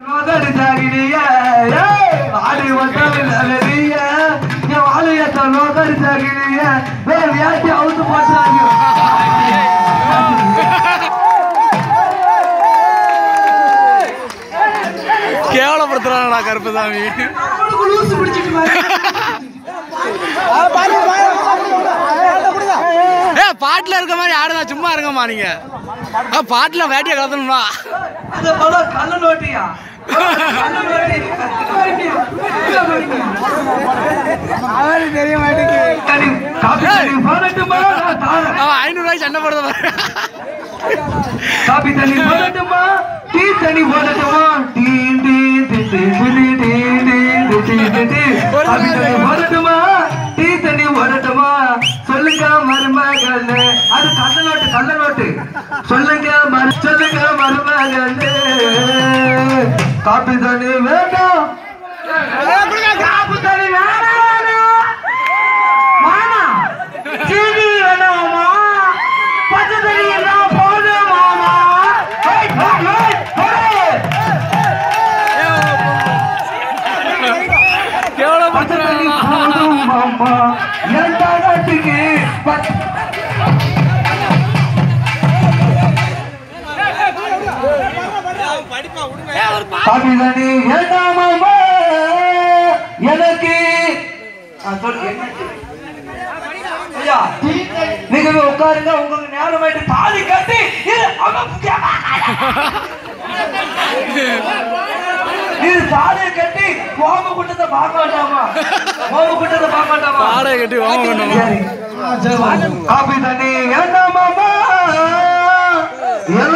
மகன் ஜாகினிய ஆடி வந்தவன் அலறிய என் ஆலயத்தை நோக்கடி ஜாகினிய வேற யாட்டி அவுத்து போட்டாங்க கேவலப்படுத்துறாங்கடா கருப்பசாமி லூசு பிடிச்சிட்டு ஏ பாட்டுல இருக்க மாதிரி ஆடுதா சும்மா இருங்கம்மா நீங்க ஆ, பாட்டுல வேட்டியை கலத்தணும்னா அந்த படம் கள்ள நோட்டியா கள்ள நோட்டி தெரிய மாட்டேங்குது தனி காப்பி தண்ணி போடட்டுமா நான் தாரேன் அவன் ஐநூறு ரூபாய்க்கு சண்டை போடுறத பாரு. காப்பி தண்ணி போடட்டுமா டீ தண்ணி போடட்டுமா tea tea tea tea tea tea tea tea tea tea tea காப்பி தண்ணி போடட்டுமா டீ தண்ணி போடட்டுமா சொல்லுங்க மருமகளே அது கள்ள நோட்டு கள்ள நோட்டு சொல்லுங்க மரு சொல்லுங்க மருமகளே காப்பி தண்ணி வேண்டாம் காப்பி தண்ணி வேணாம் மாமா சீனி வேணாமா பச்சை தண்ணி எல்லாம் போதும் மாமா ஹேய், ஹேய், ஹேய், ஹேய். பச்சை தண்ணி கேவலப்படுத்துறாங்கடா போதும் மாமா என் தாராட்டுக்கு பச்சை காபி தண்ணி வேண்டாம் மாமா எனக்கு ஆ, சொல்லு, என்ன? ஐயா, நீங்க போய் உட்காருங்க உங்களுக்கு நேரமாயிட்டு தாலி கட்டி இது அவன் முக்கியமா? இது தாலியை கட்டி ஓம கூட்டத்தை பார்க்க வேண்டாமா ஓம கூட்டத்தை பார்க்க வேண்டாமா பாடையை கட்டி ஓமம் பண்ணுமா சரி. காபி தண்ணி வேண்டாமாமா